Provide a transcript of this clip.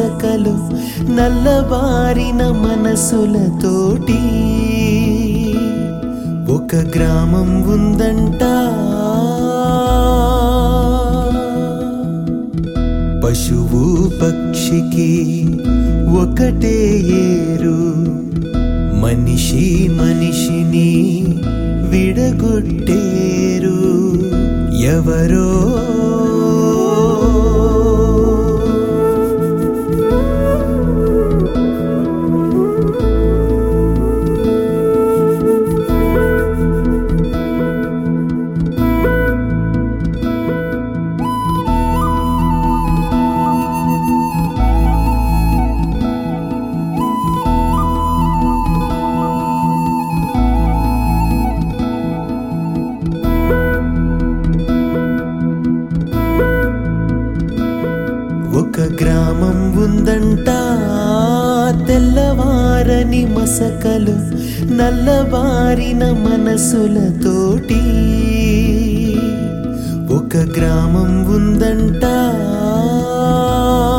మసకలు నల్లబారిన మనసులతోటి ఒక గ్రామం ఉందంట పశువు పక్షికి ఒకటే ఏరు మనిషి మనిషిని విడగొట్టేరు ఎవరో ఒక గ్రామం ఉందంట తెల్లవారని మసకలు నల్లబారిన మనసులతోటి ఒక గ్రామం ఉందంట